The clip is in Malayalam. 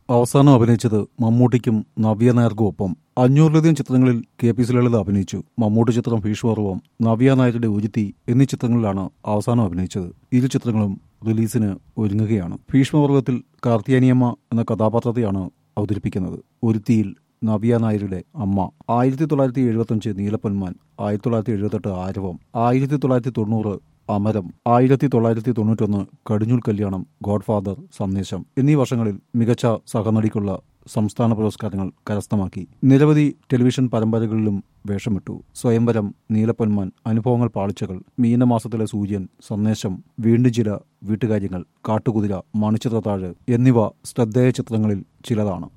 അവസാനം അഭിനയിച്ചത് മമ്മൂട്ടിക്കും നവ്യ നായർക്കും ഒപ്പം അഞ്ഞൂറിലധികം ചിത്രങ്ങളിൽ കെ പി സി ലളിത അഭിനയിച്ചു മമ്മൂട്ടി ചിത്രം ഭീഷ്മപർവം നവ്യ നായരുടെ ഉരുത്തി എന്നീ ചിത്രങ്ങളിലാണ് അവസാനം അഭിനയിച്ചത് ഇരു ചിത്രങ്ങളും റിലീസിന് ഒരുങ്ങുകയാണ് ഭീഷ്മപർവത്തിൽ കാർത്തിയാനിയമ്മ എന്ന കഥാപാത്രത്തെയാണ് അവതരിപ്പിക്കുന്നത് ഒരുത്തിയിൽ നവ്യ നായരുടെ അമ്മ ആയിരത്തി തൊള്ളായിരത്തി എഴുപത്തഞ്ച് നീലപ്പൊന്മാൻ ആയിരത്തി തൊള്ളായിരത്തി എഴുപത്തെട്ട് ആരവം ആയിരത്തി തൊള്ളായിരത്തി തൊണ്ണൂറ് അമരം ആയിരത്തി തൊള്ളായിരത്തി തൊണ്ണൂറ്റൊന്ന് കടിഞ്ഞൂൽ കല്യാണം ഗോഡ്ഫാദർ സന്ദേശം എന്നീ വർഷങ്ങളിൽ മികച്ച സഹനടിക്കുള്ള സംസ്ഥാന പുരസ്കാരങ്ങൾ കരസ്ഥമാക്കി നിരവധി ടെലിവിഷൻ പരമ്പരകളിലും വേഷമിട്ടു സ്വയംവരം നീലപ്പൊന്മാൻ അനുഭവങ്ങൾ പാളിച്ചകൾ മീനമാസത്തിലെ സൂര്യൻ സന്ദേശം വീണ്ടും ചില വീട്ടുകാര്യങ്ങൾ കാട്ടുകുതിര മണിച്ചിത്രത്താഴ് എന്നിവ ശ്രദ്ധേയ ചിത്രങ്ങളിൽ ചിലതാണ്